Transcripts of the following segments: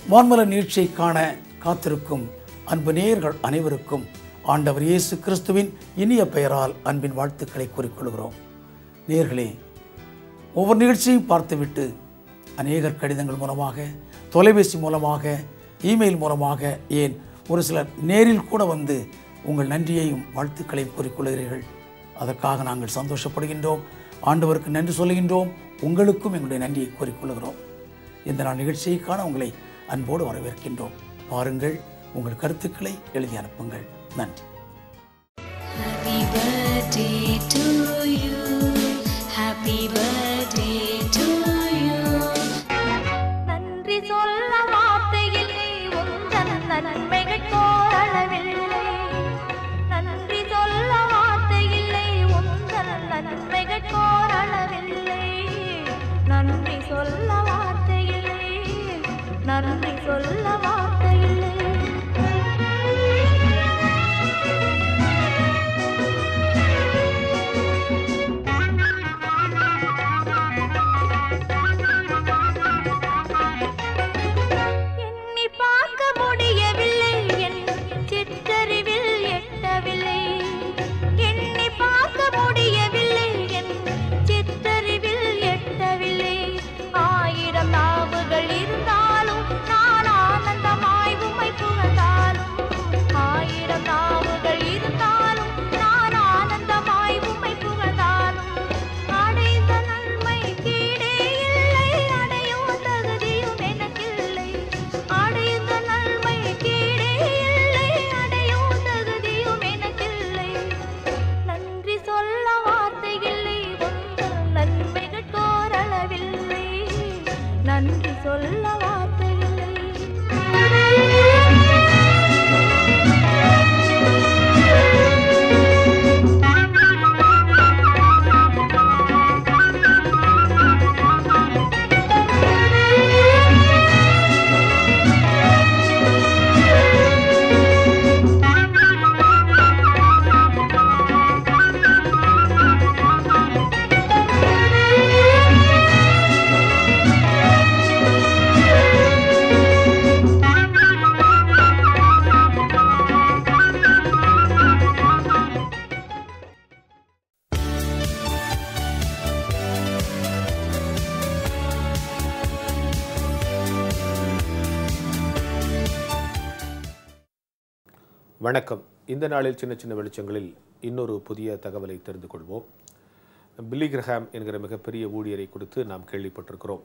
வான்மல நிகழ்ச்சியை காண காத்திருக்கும் அன்பு நேயர்கள் அனைவருக்கும் ஆண்டவர் இயேசு கிறிஸ்துவின் இனிய பெயரால் அன்பின் வாழ்த்துக்களை கூறிக்கொள்கிறோம் நேயர்களே ஒவ்வொரு நிகழ்ச்சியையும் பார்த்துவிட்டு அநேகர் கடிதங்கள் மூலமாக தொலைபேசி மூலமாக இமெயில் மூலமாக ஏன் ஒரு சிலர் நேரில் கூட வந்து உங்கள் நன்றியையும் வாழ்த்துக்களையும் கூறிக்கொள்கிறீர்கள் அதற்காக நாங்கள் சந்தோஷப்படுகின்றோம் ஆண்டவருக்கு நன்றி சொல்லுகின்றோம் உங்களுக்கும் எங்களுடைய நன்றியை கூறிக்கொள்கிறோம் இந்த நாள் நிகழ்ச்சியை காண உங்களை அன்போடு வரவேற்கின்றோம் பாருங்கள் உங்கள் கருத்துக்களை எழுதி அனுப்புங்கள் நன்றி Happy birthday to you. Happy birthday to you. நன்றி சொல்ல வார்த்தையில்லை உந்தன் நன்மைகள் கோரளவில்லை நன்றி சொல்ல வார்த்தையில்லை உந்தன் நன்மைகள் கோரளவில்லை நன்றி சொல்ல வார்த்தையில்லை நன்றி சொல்ல வார்த்தையில்லை எண்ணி பார்க்க முடியவில்லை என் சிற்றறிவில் எட்டவில்லை எண்ணி பார்க்க முடியவில்லை என் சிற்றறிவில் எட்டவில்லை ஆயிரம் நாவுகள் இருந்தாலும் நான் ஆனந்தமாய் உம்மை புகழ்ந்தாலும் ஆயிரம் நாவுகள் இருந்தாலும் நான் ஆனந்தமாய் உம்மை புகழ்ந்தாலும் அடைந்த நன்மை கீழே இல்லை அடையும் தகுதியும் எனக்கில்லை அடைந்த நன்மை கீழே இல்லை அடையும் தகுதியும் எனக்கில்லை நன்றி சொல்ல வார்த்தை இல்லை உங்கள் நன்மைகள் கோரளவில்லை நன்றி சொல்ல வார்த்தை இல்லை வணக்கம் இந்த நாளில் சின்ன சின்ன வெளிச்சங்களில் இன்னொரு புதிய தகவலை தெரிந்து கொள்வோம் பில்லி கிரஹாம் என்கிற மிகப்பெரிய ஊழியரை குறித்து நாம் கேள்விப்பட்டிருக்கிறோம்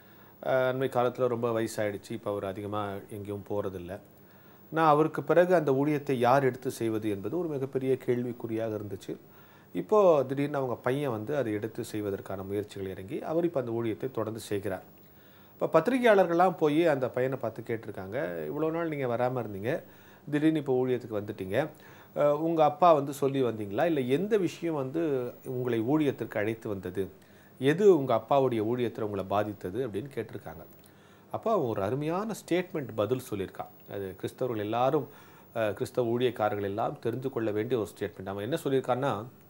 அஹ் அண்மை காலத்தில் ரொம்ப வயசாயிடுச்சு இப்போ அவர் அதிகமாக எங்கேயும் போகிறதில்ல நான் அவருக்கு பிறகு அந்த ஊழியத்தை யார் எடுத்து செய்வது என்பது ஒரு மிகப்பெரிய கேள்விக்குறியாக இருந்துச்சு இப்போது திடீர்னு அவங்க பையன் வந்து அதை எடுத்து செய்வதற்கான முயற்சிகள் இறங்கி அவர் இப்போ அந்த ஊழியத்தை தொடர்ந்து செய்கிறார் இப்போ பத்திரிகையாளர்கள்லாம் போய் அந்த பையனை பார்த்து கேட்டிருக்காங்க இவ்வளோ நாள் நீங்கள் வராமல் இருந்தீங்க திடீர்னு இப்போ ஊழியத்துக்கு வந்துட்டீங்க உங்கள் அப்பா வந்து சொல்லி வந்தீங்களா இல்லை எந்த விஷயம் வந்து உங்களை ஊழியத்திற்கு அழைத்து வந்தது எது உங்கள் அப்பாவுடைய ஊழியத்தில் உங்களை பாதித்தது அப்படின்னு கேட்டிருக்காங்க அப்போ அவன் ஒரு அருமையான ஸ்டேட்மெண்ட் பதில் சொல்லியிருக்கான் அது கிறிஸ்தவர்கள் எல்லாரும் அஹ், கிறிஸ்தவ ஊழியக்காரர்கள் எல்லாம் தெரிந்து கொள்ள வேண்டிய ஒரு ஸ்டேட்மெண்ட் அவன் என்ன சொல்லியிருக்கான்னா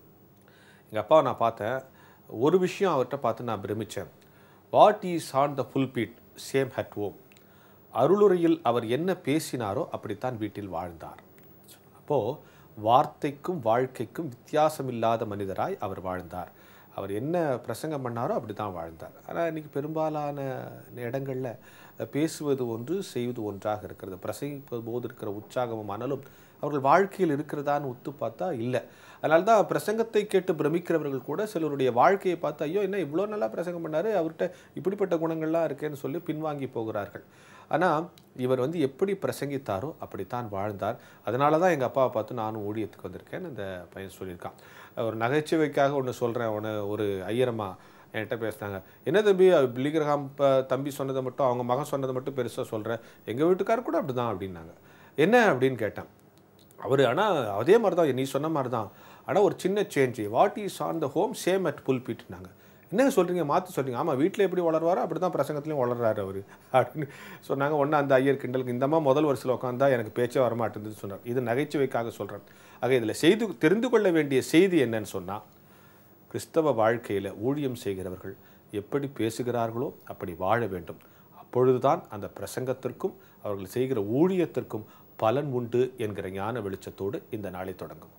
எங்கள் அப்பாவை நான் பார்த்தேன் ஒரு விஷயம் அவர்கிட்ட பார்த்து நான் பிரமித்தேன் what is on the pulpit same at home அருளுரையில் அவர் என்ன பேசினாரோ அப்படித்தான் வீட்டில் வாழ்ந்தார் அப்போது வார்த்தைக்கும் வாழ்க்கைக்கும் வித்தியாசமில்லாத மனிதராய் அவர் வாழ்ந்தார் அவர் என்ன பிரசங்கம் பண்ணாரோ அப்படி தான் வாழ்ந்தார் ஆனால் இன்றைக்கி பெரும்பாலான இடங்களில் பேசுவது ஒன்று செய்வது ஒன்றாக இருக்கிறது பிரசங்கிப்பது போது இருக்கிற உற்சாகமும் மணலும் அவர்கள் வாழ்க்கையில் இருக்கிறதான்னு உத்து பார்த்தா இல்லை அதனால தான் பிரசங்கத்தை கேட்டு பிரமிக்கிறவர்கள் கூட சிலருடைய வாழ்க்கையை பார்த்து ஐயோ என்ன இவ்வளோ நல்லா பிரசங்கம் பண்ணாரு அவர்கிட்ட இப்படிப்பட்ட குணங்கள்லாம் இருக்கேன்னு சொல்லி பின்வாங்கி போகிறார்கள் ஆனால் இவர் வந்து எப்படி பிரசங்கித்தாரோ அப்படித்தான் வாழ்ந்தார் அதனால தான் எங்கள் அப்பாவை பார்த்து நானும் ஊழியத்துக்கு வந்திருக்கேன்னு அந்த பையன் சொல்லியிருக்கான் ஒரு நகைச்சுவைக்காக ஒன்று சொல்கிறேன் ஒன்று ஒரு ஐயரம்மா என்கிட்ட பேசினாங்க என்ன தம்பி பிலிகிரகாம் தம்பி சொன்னதை மட்டும் அவங்க மகன் சொன்னதை மட்டும் பெருசாக சொல்கிறேன் எங்கள் வீட்டுக்காரர் கூட அப்படி தான் அப்படின்னாங்க என்ன அப்படின்னு கேட்டேன் அவர் ஆனால் அதே மாதிரி தான் நீ சொன்ன மாதிரி தான் ஆனால் ஒரு சின்ன change what is on the home same at புல்பிட்னாங்க என்னங்க சொல்கிறீங்க மாற்றி சொல்கிறீங்க ஆமாம் வீட்டில் எப்படி வளருவாரோ அப்படி தான் பிரசங்கத்துலையும் வளர்றாரு அவர் அப்படின்னு சொன்னாங்க ஒன்று அந்த ஐயர் கிண்டலுக்கு இந்தம்மா முதல் வருஷத்தில் உட்காந்தா எனக்கு பேச்சே வரமாட்டேங்குதுன்னு சொன்னார் இது நகைச்சுவைக்காக சொல்கிறேன் ஆக இதில் செய்து தெரிந்து கொள்ள வேண்டிய செய்தி என்னன்னு சொன்னால் கிறிஸ்தவ வாழ்க்கையில் ஊழியம் செய்கிறவர்கள் எப்படி பேசுகிறார்களோ அப்படி வாழ வேண்டும் அப்பொழுதுதான் அந்த பிரசங்கத்திற்கும் அவர்கள் செய்கிற ஊழியத்திற்கும் பலன் உண்டு என்கிற ஞான வெளிச்சத்தோடு இந்த நாளை தொடங்கும்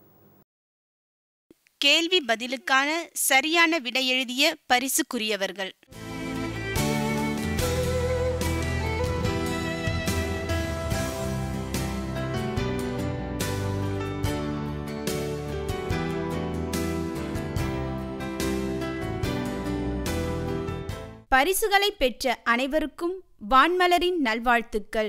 கேள்வி பதிலுக்கான சரியான விடை எழுதிய பரிசுக்குரியவர்கள் பரிசுகளை பெற்ற அனைவருக்கும் வான்மலரின் நல்வாழ்த்துக்கள்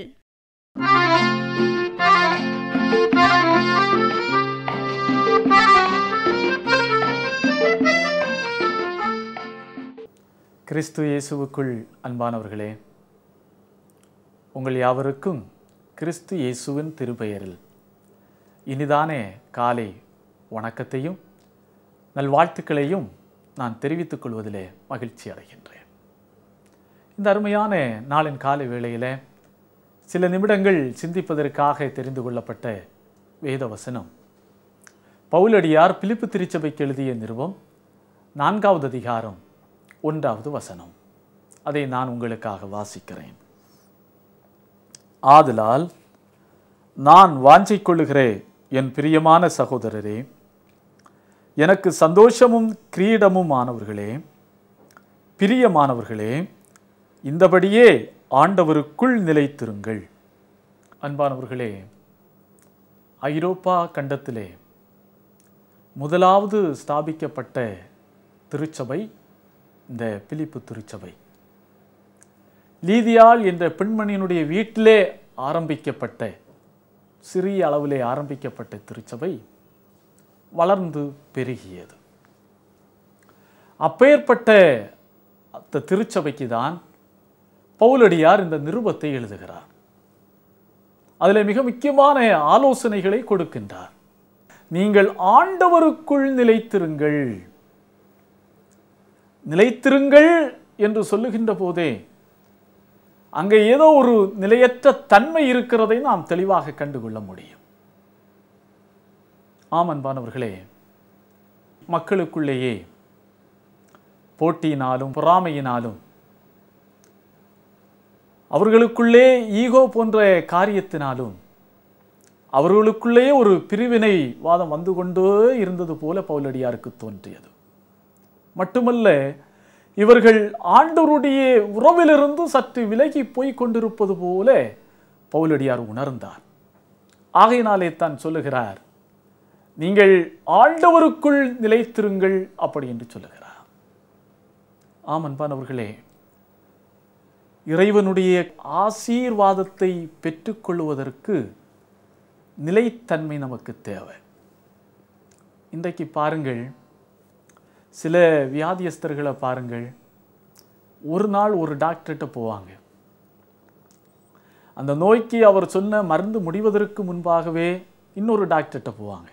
கிறிஸ்து இயேசுவுக்குள் அன்பானவர்களே உங்கள் யாவருக்கும் கிறிஸ்து இயேசுவின் திருப்பெயரில் இனிதானே காலை வணக்கத்தையும் நல்வாழ்த்துக்களையும் நான் தெரிவித்துக் கொள்வதிலே மகிழ்ச்சி அடைகின்றேன் இந்த அருமையான நாளின் காலை வேளையிலே சில நிமிடங்கள் சிந்திப்பதற்காக தெரிந்து கொள்ளப்பட்ட வேத வசனம் பவுலடியார் பிலிப்பு திருச்சபைக்கு எழுதிய நிருபம் நான்காவது அதிகாரம் ஒன்றாவது வசனம் அதை நான் உங்களுக்காக வாசிக்கிறேன் ஆதலால் நான் வாஞ்சிக் கொள்ளுகிறேன் என் பிரியமான சகோதரரே எனக்கு சந்தோஷமும் கிரீடமும் ஆனவர்களே பிரியமானவர்களே இந்தபடியே ஆண்டவருக்குள் நிலைத்திருங்கள் அன்பானவர்களே ஐரோப்பா கண்டத்திலே முதலாவது ஸ்தாபிக்கப்பட்ட திருச்சபை இந்த பிலிப்பு திருச்சபை லீதியாள் என்ற பெண்மணியினுடைய வீட்டிலே ஆரம்பிக்கப்பட்ட சிறிய அளவிலே ஆரம்பிக்கப்பட்ட திருச்சபை வளர்ந்து பெருகியது அப்பேற்பட்ட அந்த திருச்சபைக்கு தான் பவுலடியார் இந்த நிருபத்தை எழுதுகிறார் அதில் மிக முக்கியமான ஆலோசனைகளை கொடுக்கின்றார் நீங்கள் ஆண்டவருக்குள் நிலைத்திருங்கள் நிலைத்திருங்கள் என்று சொல்லுகின்ற போதே அங்கே ஏதோ ஒரு நிலையற்ற தன்மை இருக்கிறதை நாம் தெளிவாக கண்டுகொள்ள முடியும் ஆம் அன்பானவர்களே மக்களுக்குள்ளேயே போட்டியினாலும் பொறாமையினாலும் அவர்களுக்குள்ளே ஈகோ போன்ற காரியத்தினாலும் அவர்களுக்குள்ளே ஒரு பிரிவினை வாதம் வந்து கொண்டே இருந்தது போல பவுலடியாருக்கு தோன்றியது மட்டுமல்ல இவர்கள் ஆண்டவருடைய உறவிலிருந்து சற்று விலகி போய் கொண்டிருப்பது போல பவுலடியார் உணர்ந்தார் ஆகையினாலே தான் சொல்லுகிறார் நீங்கள் ஆண்டவருக்குள் நிலைத்திருங்கள் அப்படி என்று சொல்லுகிறார் ஆம் அன்பானவர்களே இறைவனுடைய ஆசீர்வாதத்தை பெற்றுக்கொள்வதற்கு நிலைத்தன்மை நமக்கு தேவை இன்றைக்கு பாருங்கள் சில வியாதியஸ்தர்களை பாருங்கள் ஒரு நாள் ஒரு டாக்டர்கிட்ட போவாங்க அந்த நோய்க்கு அவர் சொன்ன மருந்து முடிவதற்கு முன்பாகவே இன்னொரு டாக்டர்கிட்ட போவாங்க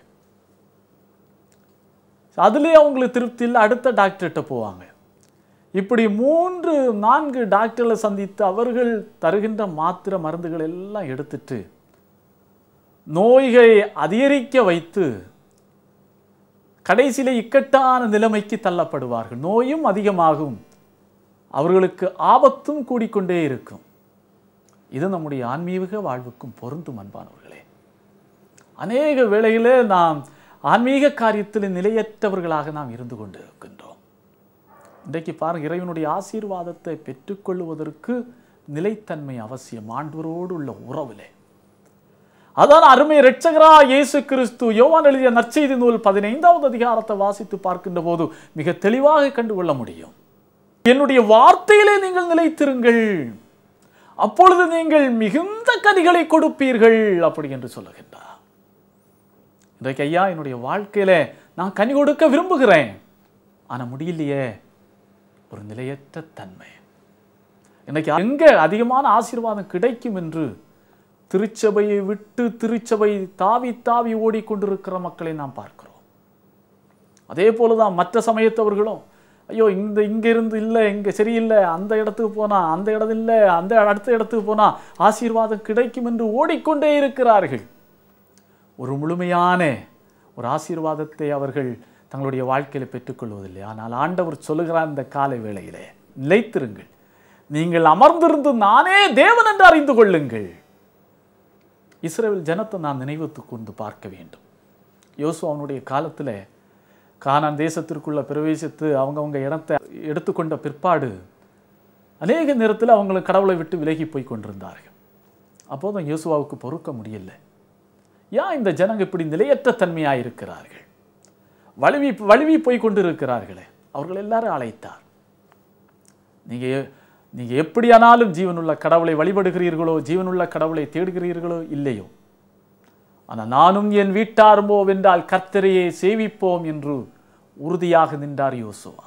அதுலேயே அவங்களுக்கு திருப்தி இல்லை அடுத்த டாக்டர்கிட்ட போவாங்க இப்படி மூன்று நான்கு டாக்டர்களை சந்தித்து அவர்கள் தருகின்ற மாத்திரை மருந்துகள் எல்லாம் எடுத்துட்டு நோய்களை அதிகரிக்க வைத்து கடைசியில இக்கட்டான நிலைமைக்கு தள்ளப்படுவார்கள் நோயும் அதிகமாகும் அவர்களுக்கு ஆபத்தும் கூடிக்கொண்டே இருக்கும் இது நம்முடைய ஆன்மீக வாழ்வுக்கும் பொருந்தும் அன்பானவர்களே அநேக வேளையிலே நாம் ஆன்மீக காரியத்தில் நிலையற்றவர்களாக நாம் இருந்து கொண்டு இருக்கின்றோம் இன்றைக்கு பாருங்க இறைவனுடைய ஆசீர்வாதத்தை பெற்றுக்கொள்வதற்கு நிலைத்தன்மை அவசியம் ஆண்டவரோடு உள்ள உறவிலே அதான் அருமை இரட்சகரா இயேசு கிறிஸ்து யோவான் எழுதிய நற்செய்தி நூல் பதினைந்தாவது அதிகாரத்தை வாசித்து பார்க்கின்ற போது மிக தெளிவாக கண்டுகொள்ள முடியும் என்னுடைய வார்த்தையிலே நீங்கள் நிலைத்திருங்கள் அப்பொழுது நீங்கள் மிகுந்த கனிகளை கொடுப்பீர்கள் அப்படி என்று சொல்லுகின்றார் இன்றைக்கு ஐயா என்னுடைய வாழ்க்கையில நான் கனி கொடுக்க விரும்புகிறேன் ஆனா முடியலையே ஒரு நிலையற்ற தன்மை இன்னைக்கு எங்க அதிகமான ஆசீர்வாதம் கிடைக்கும் என்று திருச்சபையை விட்டு திருச்சபை தாவி தாவி ஓடிக்கொண்டிருக்கிற மக்களை நாம் பார்க்கிறோம் அதே போலதான் மற்ற சமயத்தவர்களும் ஐயோ இந்த இங்க இருந்து இல்லை இங்க சரியில்லை அந்த இடத்துக்கு போனா அந்த இடம் இல்லை அந்த அடுத்த இடத்துக்கு போனா ஆசீர்வாதம் கிடைக்கும் என்று ஓடிக்கொண்டே இருக்கிறார்கள் ஒரு முழுமையான ஒரு ஆசீர்வாதத்தை அவர்கள் தங்களுடைய வாழ்க்கையில பெற்றுக்கொள்வதில்லை ஆனால் ஆண்டவர் சொல்லுகிறார் இந்த காலை வேளையிலே நிலைத்திருங்கள் நீங்கள் அமர்ந்திருந்து நானே தேவன் என்று அறிந்து கொள்ளுங்கள் இஸ்ரவேல் ஜனத்தை நான் நினைவுத்து கொண்டு பார்க்க வேண்டும் யோசு அவனுடைய காலத்தில் கானான் தேசத்திற்குள்ள பிரவேசித்து அவங்கவங்க இடத்தை எடுத்துக்கொண்ட பிற்பாடு அநேக நேரத்தில் அவங்களுக்கு கடவுளை விட்டு விலகி போய் கொண்டிருந்தார்கள் அப்போதும் யோசுவாவுக்கு பொறுக்க முடியல ஏன் இந்த ஜனங்க இப்படி நிலையற்ற தன்மையாக இருக்கிறார்கள் வழுவி வழுவி போய் கொண்டிருக்கிறார்களே அவர்கள் எல்லாரும் அழைத்தார் நீங்கள் நீங்கள் எப்படியானாலும் ஜீவனுள்ள கடவுளை வழிபடுகிறீர்களோ ஜீவனுள்ள கடவுளை தேடுகிறீர்களோ இல்லையோ ஆனால் நானும் என் வீட்டாருமோ வென்றால் கர்த்தரையே சேவிப்போம் என்று உறுதியாக நின்றார் யோசுவா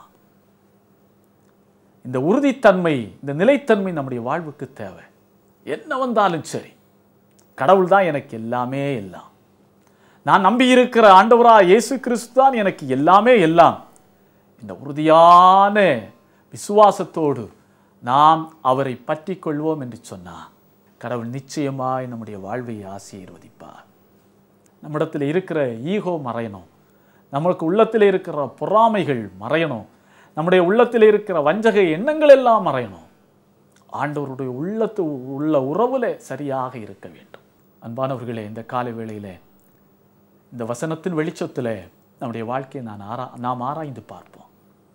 இந்த உறுதித்தன்மை இந்த நிலைத்தன்மை நம்முடைய வாழ்வுக்கு தேவை என்ன வந்தாலும் சரி கடவுள் தான் எனக்கு எல்லாமே எல்லாம் நான் நம்பியிருக்கிற ஆண்டவரா இயேசு கிறிஸ்து தான் எனக்கு எல்லாமே எல்லாம் இந்த உறுதியான விசுவாசத்தோடு நாம் அவரை பற்றி கொள்வோம் என்று சொன்னார் கடவுள் நிச்சயமாய் நம்முடைய வாழ்வை ஆசீர்வதிப்பார் நம்மிடத்தில் இருக்கிற ஈகோ மறையணும் நமக்கு உள்ளத்தில் இருக்கிற பொறாமைகள் மறையணும் நம்முடைய உள்ளத்தில் இருக்கிற வஞ்சக எண்ணங்கள் எல்லாம் மறையணும் ஆண்டவருடைய உள்ளத்து உள்ள உறவுல சரியாக இருக்க வேண்டும் அன்பானவர்களே இந்த காலை வேளையிலே இந்த வசனத்தின் வெளிச்சத்தில் நம்முடைய வாழ்க்கையை நான் ஆரா நாம் ஆராய்ந்து பார்ப்போம்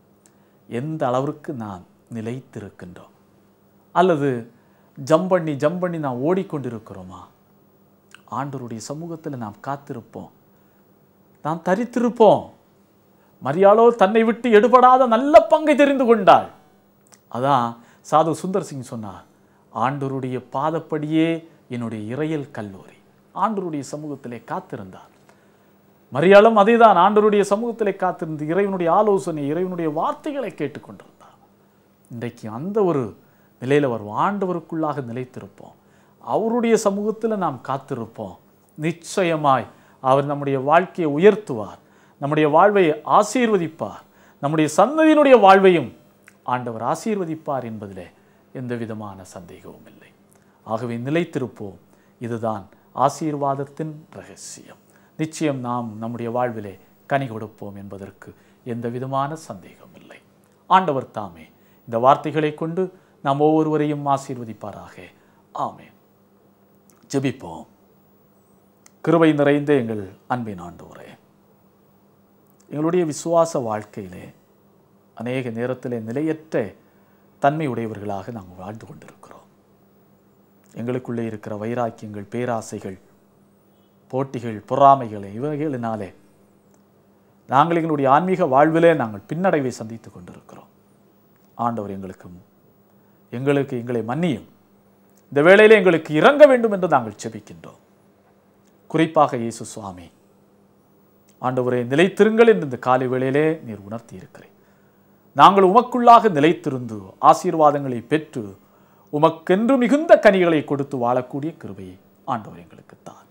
எந்த அளவிற்கு நாம் நிலைத்திருக்கின்றோம் அல்லது ஜம் பண்ணி ஜம் பண்ணி நாம் ஓடிக்கொண்டிருக்கிறோமா ஆண்டவருடைய சமூகத்தில் நாம் காத்திருப்போம் நாம் தரித்திருப்போம் மரியாளோ தன்னை விட்டு எடுபடாத நல்ல பங்கை தெரிந்து கொண்டாள் அதான் சாது சுந்தர் சிங் சொன்னார் ஆண்டவருடைய பாதப்படியே என்னுடைய இறையல் கல்லூரி ஆண்டவருடைய சமூகத்திலே காத்திருந்தார் மரியாளும் அதேதான் ஆண்டவருடைய சமூகத்திலே காத்திருந்து இறைவனுடைய ஆலோசனை இறைவனுடைய வார்த்தைகளை கேட்டுக்கொண்டிருந்தார் இன்றைக்கு அந்த ஒரு நிலையில் வரும் ஆண்டவருக்குள்ளாக நிலைத்திருப்போம் அவருடைய சமூகத்தில் நாம் காத்திருப்போம் நிச்சயமாய் அவர் நம்முடைய வாழ்க்கையை உயர்த்துவார் நம்முடைய வாழ்வை ஆசீர்வதிப்பார் நம்முடைய சந்ததியினுடைய வாழ்வையும் ஆண்டவர் ஆசீர்வதிப்பார் என்பதிலே எந்த விதமான சந்தேகமும் இல்லை ஆகவே நிலைத்திருப்போம் இதுதான் ஆசீர்வாதத்தின் ரகசியம் நிச்சயம் நாம் நம்முடைய வாழ்விலே கனி கொடுப்போம் என்பதற்கு எந்த விதமான சந்தேகம் இல்லை ஆண்டவர் தாமே இந்த வார்த்தைகளை கொண்டு நாம் ஒவ்வொருவரையும் ஆசீர்வதிப்பாராக ஆமென் ஜெபிப்போம் கிருபை நிறைந்த எங்கள் அன்பின் ஆண்டவரே எங்களுடைய விசுவாச வாழ்க்கையிலே அநேக நேரத்திலே நிலையற்ற தன்மை உடையவர்களாக நாங்கள் வாழ்ந்து கொண்டிருக்கிறோம் எங்களுக்குள்ளே இருக்கிற வைராக்கியங்கள் பேராசைகள் போட்டிகள் பொறாமைகள் இவைகளினாலே நாங்கள் எங்களுடைய ஆன்மீக வாழ்விலே நாங்கள் பின்னடைவை சந்தித்து கொண்டிருக்கிறோம் ஆண்டவர் எங்களுக்கு எங்களுக்கு எங்களை மன்னியும் இந்த வேளையிலே எங்களுக்கு இறங்க வேண்டும் என்று நாங்கள் செபிக்கின்றோம் குறிப்பாக இயேசு சுவாமி ஆண்டவரே நிலைத்திருங்கள் என்று இந்த காலை வேளையிலே நீர் உணர்த்தி இருக்கிறேன் நாங்கள் உமக்குள்ளாக நிலைத்திருந்து ஆசீர்வாதங்களை பெற்று உமக்கென்று மிகுந்த கனிகளை கொடுத்து வாழக்கூடிய கிருபையை ஆண்டவர் எங்களுக்கு தான்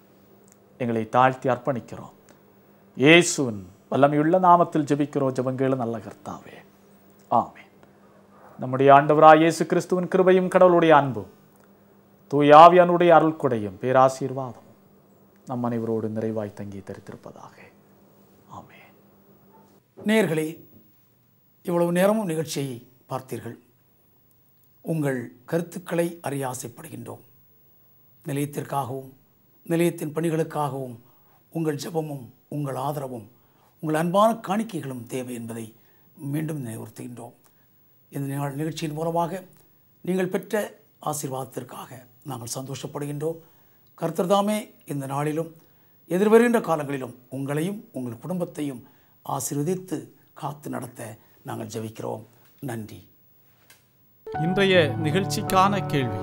எங்களை தாழ்த்தி அர்ப்பணிக்கிறோம் இயேசுவின் வல்லமையுள்ள நாமத்தில் ஜெபிக்கிறோம் ஜெபங்கேள நல்ல கர்த்தாவே ஆமென் நம்முடைய ஆண்டவராய் இயேசு கிறிஸ்துவின் கிருபையும் கடவுளுடைய அன்பும் தூயாவியனுடைய அருள் கொடையும் பேராசீர்வாதம் நம் அனைவரோடு நிறைவாய் தங்கி தரித்திருப்பதாக ஆமென் நேயர்களே இவ்வளவு நேரமும் நிகழ்ச்சியை பார்த்தீர்கள் உங்கள் கருத்துக்களை அறிய ஆசைப்படுகின்றோம் நிலையத்திற்காகவும் நிலையத்தின் பணிகளுக்காகவும் உங்கள் ஜெபமும் உங்கள் ஆதரவும் உங்கள் அன்பான காணிக்கைகளும் தேவை என்பதை மீண்டும் நினைவுறுத்துகின்றோம் இந்த நிகழ்- நிகழ்ச்சியின் மூலமாக நீங்கள் பெற்ற ஆசீர்வாதத்திற்காக நாங்கள் சந்தோஷப்படுகின்றோம் கர்த்தர்தாமே இந்த நாளிலும் எதிர்வருகின்ற காலங்களிலும் உங்களையும் உங்கள் குடும்பத்தையும் ஆசீர்வதித்து காத்து நடத்த நாங்கள் ஜெபிக்கிறோம் நன்றி இன்றைய நிகழ்ச்சிக்கான கேள்வி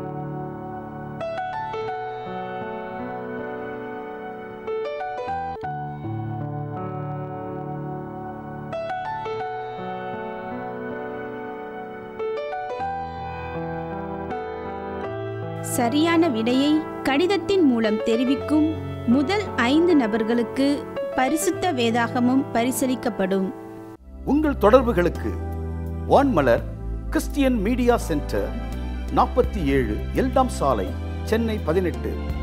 சரியான விடையை கடிதத்தின் மூலம் தெரிவிக்கும் முதல் ஐந்து நபர்களுக்கு பரிசுத்த வேதாகமும் பரிசளிக்கப்படும் உங்கள் தொடர்புகளுக்கு வான்மலர் கிறிஸ்டியன் மீடியா சென்டர் நாற்பத்தி ஏழு எல்டாம் சாலை சென்னை பதினெட்டு